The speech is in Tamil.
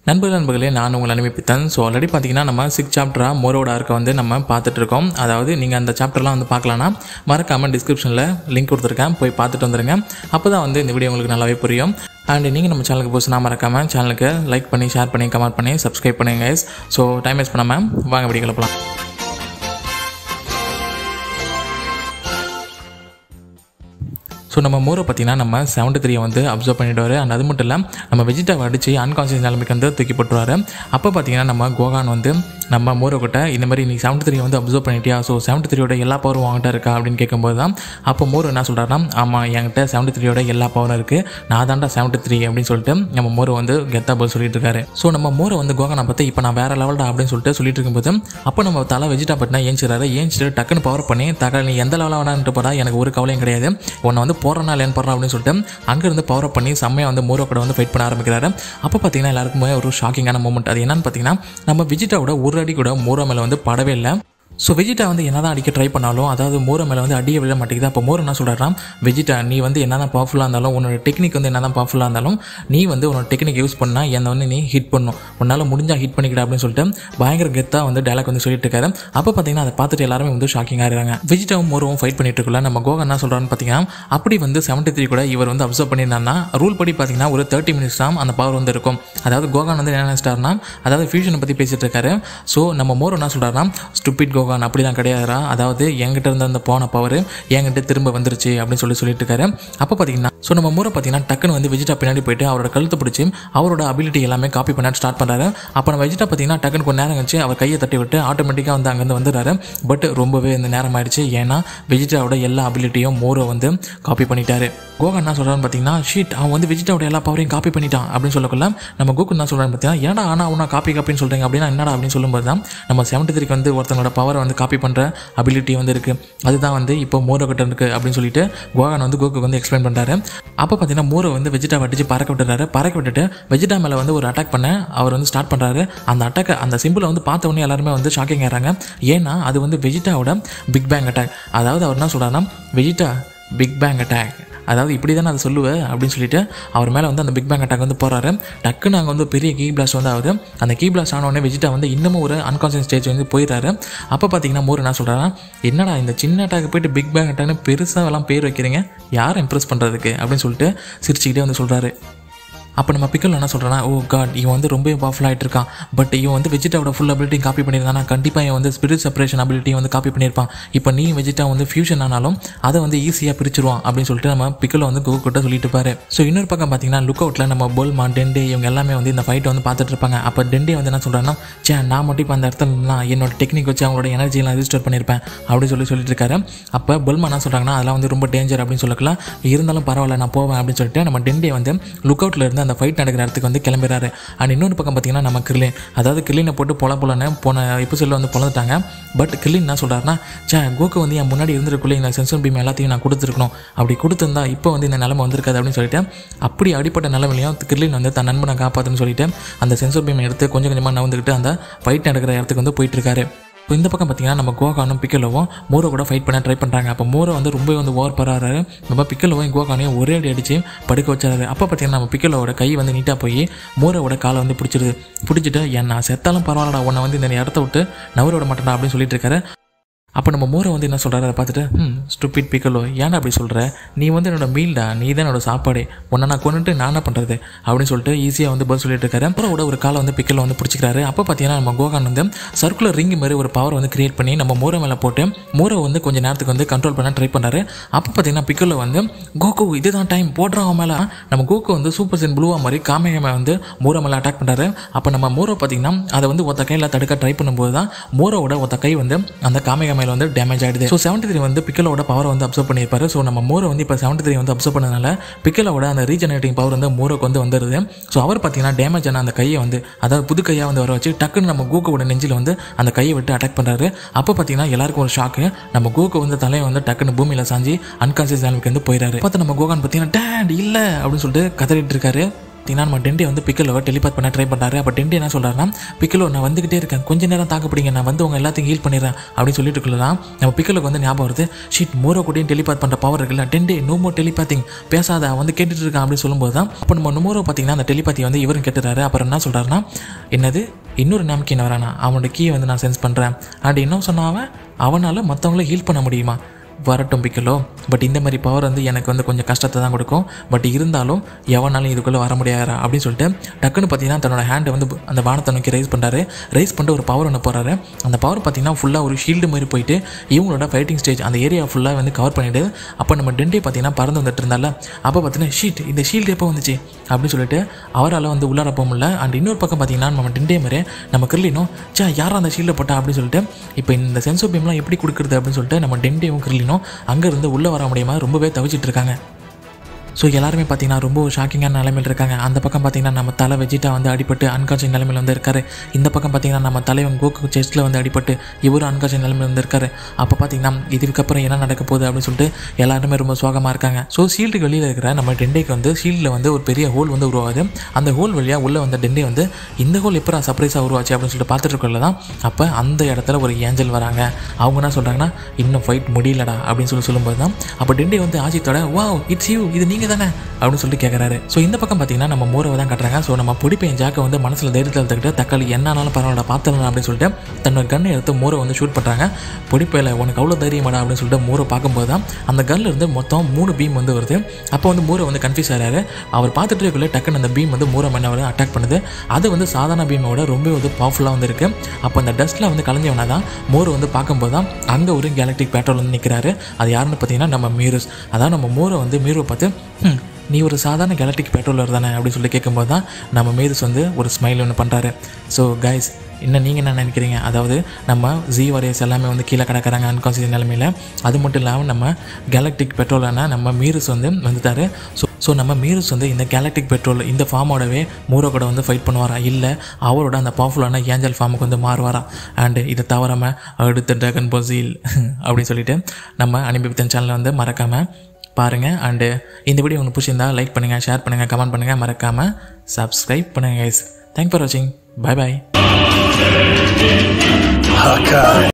நண்பர்கள் நண்பர்களே நான் உங்கள் அனுப்பித்தேன் ஸோ ஆல்ரெடி பார்த்தீங்கன்னா நம்ம சிக்ஸ் சாப்டராக மோரோட ஆர்க்கை வந்து நம்ம பார்த்துட்டு இருக்கோம் அதாவது நீங்கள் அந்த சாப்டர்லாம் வந்து பார்க்கலான்னா மறக்காமல் டிஸ்கிரிப்ஷனில் லிங்க் கொடுத்துருக்கேன் போய் பார்த்துட்டு வந்துருங்க அப்போ தான் வந்து இந்த வீடியோ உங்களுக்கு நல்லாவே புரியும் அண்ட் நீங்கள் நம்ம சேனலுக்கு புதுசுனா மறக்காமல் சேனலுக்கு லைக் பண்ணி ஷேர் பண்ணி கமெண்ட் பண்ணி சப்ஸ்கிரைப் பண்ணுங்க guys ஸோ டைம் வேஸ்ட் பண்ணாமல் வாங்க வீடியோ கிளப்பலாம் ஸோ நம்ம மோரை பார்த்தீங்கன்னா நம்ம செவன்டி த்ரீ வந்து அப்சர்வ் பண்ணிடுவார் அண்ட் அது மட்டும் இல்லை நம்ம வெஜிடாவை அடித்து அன்கான்சியஸ் நிலைமைக்கு வந்து தூக்கி போட்டுருவாரு அப்போ பார்த்தீங்கன்னா நம்ம கோகான் வந்து நம்ம மோரை கிட்ட இந்த மாதிரி நீ செவன்டி த்ரீ வந்து அப்சர்வ் பண்ணிட்டியா ஸோ செவன்டி த்ரீயோட எல்லா பவரும் வாங்கிட்ட இருக்கா அப்படின்னு கேட்கும்போது தான் அப்போ மோர் என்ன சொல்கிறாருன்னா ஆமாம் என்கிட்ட செவன்டி த்ரீயோட எல்லா பவரும் இருக்குது நான் தான்டா செவன்டி த்ரீ அப்படின்னு சொல்லிட்டு நம்ம மோரை வந்து கெத்தா பதில் சொல்லிட்டு இருக்காரு ஸோ நம்ம மோரை வந்து கோகானை பார்த்து இப்போ நான் வேற லெவல்டா அப்படின்னு சொல்லிட்டு சொல்லிட்டு இருக்கும்போது அப்போ நம்ம தலை வெஜிடா பட்டினா ஏஞ்சிறாரு ஏஞ்சிட்டு டக்குன்னு பவர் பண்ணி தக்க நீ எந்த லெவலில் வேணான்ட்டு போடா எனக்கு ஒரு கவலையும் கிடையாது உன்னை வந்து போடுறனா இல்லைன்னு போடுறா அப்படின்னு சொல்லிட்டு அங்கேருந்து பவர் பண்ணி செம்மையாக வந்து மோரோ கூட வந்து ஃபைட் பண்ண ஆரம்பிக்கிறாரு அப்போ பார்த்தீங்கன்னா எல்லாருக்குமே ஒரு ஷாக்கிங்கான மூமெண்ட் அது என்னன்னு பார்த்தீங்கன்னா நம்ம விஜிட்டாவோட ஒரு அடி கூட மோரோ மேலே வந்து படவே இல்லை ஸோ வெஜிட்டா வந்து என்ன தான் அடிக்க ட்ரை பண்ணாலும் அதாவது மோரை மேலே வந்து அடியே விழ மாட்டேங்குது அப்போ மோர் என்ன சொல்கிறாரா வெஜிட்டா நீ வந்து என்ன தான் பவர்ஃபுல்லாக இருந்தாலும் உன்னோட டெக்னிக் வந்து என்ன தான் பவர்ஃபுல்லாக இருந்தாலும் நீ வந்து உன்னோட டெக்னிக் யூஸ் பண்ணால் என்னை வந்து நீ ஹிட் பண்ணும் உன்னால் முடிஞ்சால் ஹிட் பண்ணிக்கிட அப்படின்னு சொல்லிட்டு பயங்கர கெத்தாக வந்து டைலாக் வந்து சொல்லிட்டு இருக்காரு அப்போ பார்த்தீங்கன்னா அதை பார்த்துட்டு எல்லாருமே வந்து ஷாக்கிங்காக இருக்காங்க வெஜிட்டாவும் மோரவும் ஃபைட் பண்ணிட்டு இருக்குள்ள நம்ம கோகா என்ன சொல்கிறான்னு பார்த்தீங்கன்னா அப்படி வந்து செவன்ட்டி த்ரீ கூட இவர் வந்து அப்சர்வ் பண்ணியிருந்தாருன்னா ரூல் படி பார்த்தீங்கன்னா ஒரு தேர்ட்டி மினிட்ஸ் தான் அந்த பவர் வந்து இருக்கும் அதாவது கோகான் வந்து என்ன நினைச்சிட்டாருன்னா அதாவது ஃபியூஷனை பற்றி பேசிட்டு இருக்காரு ஸோ நம்ம மோர் என்ன சொல்கிறாருன்னா ஸ்டூபிட் கோகான் அப்படி தான் கிடையாதுரா அதாவது என்கிட்ட இருந்த அந்த போன பவர் என்கிட்ட திரும்ப வந்துருச்சு அப்படின்னு சொல்லி சொல்லிட்டு இருக்காரு அப்போ பார்த்தீங்கன்னா ஸோ நம்ம மூரை பார்த்தீங்கன்னா டக்குன்னு வந்து வெஜிட்டா பின்னாடி போயிட்டு அவரோட கழுத்தை பிடிச்சி அவரோட அபிலிட்டி எல்லாமே காப்பி பண்ண ஸ்டார்ட் பண்ணுறாரு அப்போ நம்ம வெஜிட்டா பார்த்தீங்கன்னா டக்குன்னு கொஞ்சம் நேரம் கழிச்சு அவர் கையை தட்டி விட்டு ஆட்டோமேட்டிக்காக வந்து அங்கேருந்து வந்துடுறாரு பட் ரொம்பவே இந்த நேரம் ஆயிடுச்சு ஏன்னா வெஜிட்டாவோட எல்லா அபிலிட்டியும் மோரை வந்து காப்பி பண்ணிட்டாரு கோகா என்ன சொல்கிறான்னு பார்த்தீங்கன்னா ஷீட் அவன் வந்து வெஜிட்டாவோட எல்லா பவரையும் காப்பி பண்ணிட்டான் அப்படின்னு சொல்லக்குள்ள நம்ம கோகு என்ன சொல்கிறான்னு பார்த்தீங்கன்னா ஏன்னா ஆனால் அவனா காப்பி காப்பின்னு சொல்கிறீங்க அப்படின்னா என்னடா அப்படின்னு சொல்லும்போது தான் நம்ம செவன்டி த்ரீக்கு வந்து ஒருத்தங்களோட பவரை வந்து காப்பி பண்ணுற அபிலிட்டி வந்து இருக்குது அதுதான் வந்து இப்போ மோரை கிட்ட இருக்குது அப்படின்னு சொல்லிட்டு கோகான் வந்து கோகுக்கு வந்து எக்ஸ்பிளைன் பண்ணுறாரு அப்போ பார்த்தீங்கன்னா மோரை வந்து வெஜிடா அடிச்சு பறக்க விட்டுறாரு பறக்க விட்டுட்டு வெஜிடா மேலே வந்து ஒரு அட்டாக் பண்ண அவர் வந்து ஸ்டார்ட் பண்ணுறாரு அந்த அட்டாக் அந்த சிம்பிளை வந்து பார்த்த உடனே எல்லாருமே வந்து ஷாக்கிங் ஆகிறாங்க ஏன்னா அது வந்து வெஜிட்டாவோட பிக் பேங் அட்டாக் அதாவது அவர் என்ன சொல்கிறாருன்னா வெஜிட்டா பிக் பேங் அட்டாக் அதாவது இப்படி தானே அதை சொல்லுவேன் அப்படின்னு சொல்லிட்டு அவர் மேலே வந்து அந்த பிக் பேங் அட்டாக் வந்து போகிறாரு டக்குன்னு அங்கே வந்து பெரிய கீ பிளாஸ்ட் வந்து ஆகுது அந்த கீ பிளாஸ்ட் ஆன உடனே வெஜிட்டா வந்து இன்னமும் ஒரு அன்கான்சியஸ் ஸ்டேஜ் வந்து போயிடுறாரு அப்போ பார்த்தீங்கன்னா மோர் என்ன சொல்கிறாரா என்னடா இந்த சின்ன அட்டாக் போயிட்டு பிக் பேங் அட்டாக்னு பெருசாக எல்லாம் பேர் வைக்கிறீங்க யாரை இம்ப்ரெஸ் பண்ணுறதுக்கு அப்படின்னு சொல்லிட்டு சிரிச்சுக்கிட்டே வந்து சொல்கிறாரு அப்போ நம்ம பிக்கல் என்ன சொல்கிறேன்னா ஓ காட் இவன் வந்து ரொம்ப பவர்ஃபுல் ஆகிட்டு இருக்கான் பட் இவன் வந்து வெஜிட்டாவோட ஃபுல் அபிலிட்டி காப்பி பண்ணியிருந்தானா கண்டிப்பாக இவன் வந்து ஸ்பிரிட் செப்பரேஷன் அபிலிட்டியும் வந்து காப்பி பண்ணியிருப்பான் இப்போ நீ வெஜிட்டா வந்து ஃபியூஷன் ஆனாலும் அதை வந்து ஈஸியாக பிரிச்சிருவான் அப்படின்னு சொல்லிட்டு நம்ம பிக்கல் வந்து கோகிட்ட சொல்லிட்டு இருப்பாரு ஸோ இன்னொரு பக்கம் பார்த்தீங்கன்னா லுக் அவுட்டில் நம்ம போல்மா டெண்டே இவங்க எல்லாமே வந்து இந்த ஃபைட்டை வந்து பார்த்துட்டு இருப்பாங்க அப்போ டெண்டே வந்து என்ன சொல்கிறான்னா சே நான் மட்டும் இப்போ அந்த இடத்துல இருந்தா என்னோட டெக்னிக் வச்சு அவங்களோட எனர்ஜியெல்லாம் ரிஜிஸ்டர் பண்ணியிருப்பேன் அப்படின்னு சொல்லி சொல்லிட்டு இருக்காரு அப்போ பொல்மா என்ன சொல்கிறாங்கன்னா அதெல்லாம் வந்து ரொம்ப டேஞ்சர் அப்படின்னு சொல்லக்கலாம் இருந்தாலும் பரவாயில்ல நான் போவேன் அப்படின்னு சொல்லிட்டு நம்ம டெண்டே வந்து லுக் அவுட்டில் இருந்து அந்த ஃபைட் நடக்கிற இடத்துக்கு வந்து கிளம்புறாரு அண்ட் இன்னொரு பக்கம் பார்த்தீங்கன்னா நம்ம கிர்லின் அதாவது கிர்லினை போட்டு பொல பொலன்னு போன எபிசோடில் வந்து பொழந்துட்டாங்க பட் கிர்லின் என்ன சொல்கிறாருன்னா சே கோக்கு வந்து என் முன்னாடி இருந்திருக்குள்ளே இந்த சென்சன் பீம் எல்லாத்தையும் நான் கொடுத்துருக்கணும் அப்படி கொடுத்துருந்தா இப்போ வந்து இந்த நிலைமை வந்திருக்காது அப்படின்னு சொல்லிட்டு அப்படி அடிப்பட்ட நிலைமையிலையும் கிர்லின் வந்து தன் நண்பனை காப்பாற்றுன்னு சொல்லிட்டு அந்த சென்சர் பீம் எடுத்து கொஞ்சம் கொஞ்சமாக நவுந்துக்கிட்டு அந்த ஃபைட் நடக்கிற இடத்துக்கு வந்து போயிட்டு இருக்காரு இப்போ இந்த பக்கம் பார்த்தீங்கன்னா நம்ம கோகானும் பிக்கலோவும் மோரோ கூட ஃபைட் பண்ண ட்ரை பண்ணுறாங்க அப்போ மோரோ வந்து ரொம்ப வந்து ஓவர் பராரு நம்ம பிக்கலோவும் கோகானையும் ஒரே அடி அடித்து படுக்க வச்சாரு அப்போ பார்த்தீங்கன்னா நம்ம பிக்கலோட கை வந்து நீட்டாக போய் மோரோவோட காலை வந்து பிடிச்சிருது பிடிச்சிட்டு என் நான் செத்தாலும் பரவாயில்லடா உன்னை வந்து இந்த இடத்த விட்டு நவர விட மாட்டேன்டா அப்படின்னு சொல்லிட்டு இருக்காரு அப்போ நம்ம மோரை வந்து என்ன சொல்கிறாரு அதை பார்த்துட்டு ம் ஸ்டூபிட் பிக்கலோ ஏன்டா அப்படி சொல்கிற நீ வந்து என்னோட மீல்டா நீ தான் என்னோட சாப்பாடு உன்னை நான் கொண்டுட்டு நான் என்ன பண்ணுறது அப்படின்னு சொல்லிட்டு ஈஸியாக வந்து பதில் சொல்லிட்டு இருக்காரு மோரோட ஒரு காலை வந்து பிக்கலோ வந்து பிடிச்சிக்கிறாரு அப்போ பார்த்தீங்கன்னா நம்ம கோகான் வந்து சர்க்குலர் ரிங் மாதிரி ஒரு பவர் வந்து கிரியேட் பண்ணி நம்ம மோரை மேலே போட்டு மோரை வந்து கொஞ்சம் நேரத்துக்கு வந்து கண்ட்ரோல் பண்ண ட்ரை பண்ணுறாரு அப்போ பார்த்தீங்கன்னா பிக்கலோ வந்து கோகு இதுதான் டைம் போடுறான் அவன் மேலே நம்ம கோகு வந்து சூப்பர் சென் ப்ளூவா மாதிரி காமேகமே வந்து மோரோ மேலே அட்டாக் பண்ணுறாரு அப்போ நம்ம மோரோ பார்த்தீங்கன்னா அதை வந்து ஒத்த கையில் தடுக்க ட்ரை பண்ணும்போது தான் மோரோவோட ஒத்த கை வந்து அந்த காமேகமையில் வந்து டேமேஜ் ஆகிடுது ஸோ செவன்டி த்ரீ வந்து பிக்கலோட பவர் வந்து அப்சர்வ் பண்ணியிருப்பாரு ஸோ நம்ம மோரை வந்து இப்போ செவன்டி த்ரீ வந்து அப்சர்வ் பண்ணதுனால பிக்கலோட அந்த ரீஜெனரேட்டிங் பவர் வந்து மோரோக்கு வந்து வந்துடுது ஸோ அவர் பார்த்தீங்கன்னா டேமேஜ் ஆன அந்த கையை வந்து அதாவது புது கையாக வந்து வர வச்சு டக்குன்னு நம்ம கூக்கோட நெஞ்சில் வந்து அந்த கையை விட்டு அட்டாக் பண்ணுறாரு அப்போ பார்த்தீங்கன்னா எல்லாருக்கும் ஒரு ஷாக்கு நம்ம கூக்கு வந்து தலையை வந்து டக்குன்னு பூமியில் சாஞ்சி அன்கான்சியஸ் நிலைமைக்கு வந்து போயிடாரு பார்த்து நம்ம கோகான் பார்த்தீங்கன்னா டேட் இல்லை அப்படின்னு சொல்லிட்டு கதறிட்டு இருக்காரு பார்த்தீங்கன்னா நம்ம டெண்டே வந்து பிக்கலோவை டெலிபாத் பண்ண ட்ரை பண்ணுறாரு அப்போ டெண்டே என்ன சொல்கிறாருன்னா பிக்கலோ நான் வந்துகிட்டே இருக்கேன் கொஞ்ச நேரம் தாக்கு பிடிங்க நான் வந்து உங்க எல்லாத்தையும் ஹீல் பண்ணிடுறேன் அப்படின்னு சொல்லிட்டு இருக்கலாம் நம்ம பிக்கலுக்கு வந்து ஞாபகம் வருது ஷீட் மோரோ கூடயும் டெலிபாத் பண்ணுற பவர் இருக்குல்ல டெண்டே நோ மோர் டெலிபாத்திங் பேசாத அவன் வந்து கேட்டுட்டு இருக்கான் அப்படின்னு சொல்லும்போது தான் அப்போ நம்ம நுமோரோ பார்த்தீங்கன்னா அந்த டெலிபாத்தி வந்து இவரும் கேட்டுறாரு அப்புறம் என்ன சொல்கிறாருன்னா என்னது இன்னொரு நாம்கின் வரானா அவனோட கீயை வந்து நான் சென்ஸ் பண்ணுறேன் அண்ட் இன்னும் சொன்ன அவன் அவனால் மற்றவங்கள ஹீல் பண்ண முடியுமா வரட்டும் பிக்கலோ பட் இந்த மாதிரி பவர் வந்து எனக்கு வந்து கொஞ்சம் கஷ்டத்தை தான் கொடுக்கும் பட் இருந்தாலும் எவனாலும் இதுக்குள்ளே வர முடியாதா அப்படின்னு சொல்லிட்டு டக்குன்னு பார்த்தீங்கன்னா தன்னோட ஹேண்டை வந்து அந்த வானத்தை நோக்கி ரைஸ் பண்ணுறாரு ரைஸ் பண்ணிட்டு ஒரு பவர் ஒன்று போகிறாரு அந்த பவர் பார்த்தீங்கன்னா ஃபுல்லாக ஒரு ஷீல்டு மாதிரி போயிட்டு இவங்களோட ஃபைட்டிங் ஸ்டேஜ் அந்த ஏரியா ஃபுல்லாக வந்து கவர் பண்ணிட்டு அப்போ நம்ம டெண்டே பார்த்தீங்கன்னா பறந்து வந்துட்டு இருந்தால அப்போ பார்த்தீங்கன்னா ஷீட் இந்த ஷீல்டு எப்போ வந்துச்சு அப்படின்னு சொல்லிட்டு அவரால் வந்து உள்ளார போக முடியல அண்ட் இன்னொரு பக்கம் பார்த்தீங்கன்னா நம்ம டெண்டே மாதிரி நம்ம கிர்லினும் சா யாரும் அந்த ஷீல்டை போட்டா அப்படின்னு சொல்லிட்டு இப்போ இந்த சென்சோ பீம்லாம் எப்படி கொடுக்குறது அப்படின்னு சொல்லிட்டு நம்ம டெண்டேவும் கிர்லினும் அங்கேருந்து உள்ளே வர முடியாமல் ரொம்பவே தவிச்சிட்டு இருக்காங்க ஸோ எல்லாருமே பார்த்தீங்கன்னா ரொம்ப ஷாக்கிங்கான நிலைமையில் இருக்காங்க அந்த பக்கம் பார்த்தீங்கன்னா நம்ம தலை வெஜிட்டா வந்து அடிபட்டு அன்கான்ஷியஸ் நிலைமையில் வந்து இருக்காரு இந்த பக்கம் பார்த்தீங்கன்னா நம்ம தலைவன் கோக்கு செஸ்ட்டில் வந்து அடிபட்டு இவரும் அன்கான்ஷியஸ் நிலைமையில் வந்து இருக்காரு அப்போ பார்த்தீங்கன்னா இதுக்கப்புறம் என்ன நடக்க போகுது அப்படின்னு சொல்லிட்டு எல்லாருமே ரொம்ப சோகமாக இருக்காங்க ஸோ ஷீல்டுக்கு வெளியில் இருக்கிற நம்ம டெண்டேக்கு வந்து ஷீல்டில் வந்து ஒரு பெரிய ஹோல் வந்து உருவாகுது அந்த ஹோல் வழியாக உள்ளே வந்த டெண்டே வந்து இந்த ஹோல் எப்போ சர்ப்ரைஸாக உருவாச்சு அப்படின்னு சொல்லிட்டு பார்த்துட்டு இருக்கல தான் அப்போ அந்த இடத்துல ஒரு ஏஞ்சல் வராங்க அவங்க என்ன சொல்கிறாங்கன்னா இன்னும் ஃபைட் முடியலடா அப்படின்னு சொல்லி சொல்லும்போது தான் அப்போ டெண்டே வந்து ஆஜித்தோட வா இட்ஸ் யூ இது நீங்கள் தானே அப்படின்னு சொல்லிட்டு கேட்குறாரு ஸோ இந்த பக்கம் பார்த்தீங்கன்னா நம்ம மூரவை தான் கட்டுறாங்க ஸோ நம்ம பொடிப்பையன் ஜாக்கை வந்து மனசில் தைரியத்தில் எடுத்துக்கிட்டு தக்காளி என்னானாலும் பரவாயில்ல பார்த்துடலாம் அப்படின்னு சொல்லிட்டு தன்னோட கண்ணை எடுத்து மூரை வந்து ஷூட் பண்ணுறாங்க பொடிப்பையில் உனக்கு அவ்வளோ தைரியமாடா அப்படின்னு சொல்லிட்டு மூரை பார்க்கும்போது தான் அந்த கல்ல இருந்து மொத்தம் மூணு பீம் வந்து வருது அப்போ வந்து மூரை வந்து கன்ஃபியூஸ் ஆகிறாரு அவர் பார்த்துட்டு இருக்கல டக்குன்னு அந்த பீம் வந்து மூரை மண்ணை வந்து அட்டாக் பண்ணுது அது வந்து சாதாரண பீமோட ரொம்ப வந்து பவர்ஃபுல்லாக வந்து இருக்கு அப்போ அந்த டஸ்ட்டில் வந்து கலைஞ்சவனா தான் மோர் வந்து பார்க்கும்போது தான் அங்கே ஒரு கேலக்டிக் பேட்ரோல் வந்து நிற்கிறாரு அது யாருன்னு பார்த்தீங்கன்னா நம்ம மீரஸ் அதான் நம்ம மோரை வந்து மீரோவை பார்த்து "ஹம், நீ ஒரு சாதாரண கேலக்டிக் பெட்ரோலர் தானே அப்படின்னு சொல்லி கேட்கும்போது தான் நம்ம மீரஸ் வந்து ஒரு ஸ்மைல் ஒன்று பண்ணுறாரு ஸோ கைஸ் இன்னும் நீங்கள் என்ன நினைக்கிறீங்க அதாவது நம்ம ஜி வாரியர்ஸ் எல்லாமே வந்து கீழே கிடக்கிறாங்க அன்கான்சியஸ் நிலைமையில் அது மட்டும் இல்லாமல் நம்ம கேலக்டிக் பெட்ரோலான நம்ம மீரஸ் வந்து வந்துட்டார் ஸோ ஸோ நம்ம மீரஸ் வந்து இந்த கேலக்டிக் பெட்ரோல் இந்த ஃபார்மோடவே மூரோ கூட வந்து ஃபைட் பண்ணுவாரா இல்லை அவரோட அந்த பவர்ஃபுல்லான ஏஞ்சல் ஃபார்முக்கு வந்து மாறுவாரா அண்டு இதை தவறாமல் அடுத்த ட்ராகன் பொசீல் அப்படின்னு சொல்லிட்டு நம்ம அனுபவித்தன் சேனலை வந்து மறக்காமல் பாருங்கள் அண்டு இந்த வீடியோ உங்களுக்கு பிடிச்சிருந்தா லைக் பண்ணுங்கள் ஷேர் பண்ணுங்கள் கமெண்ட் பண்ணுங்கள் மறக்காமல் சப்ஸ்கிரைப் பண்ணுங்கள் கைஸ் தேங்க் ஃபார் வாட்சிங் பை பாய் Hawkeye.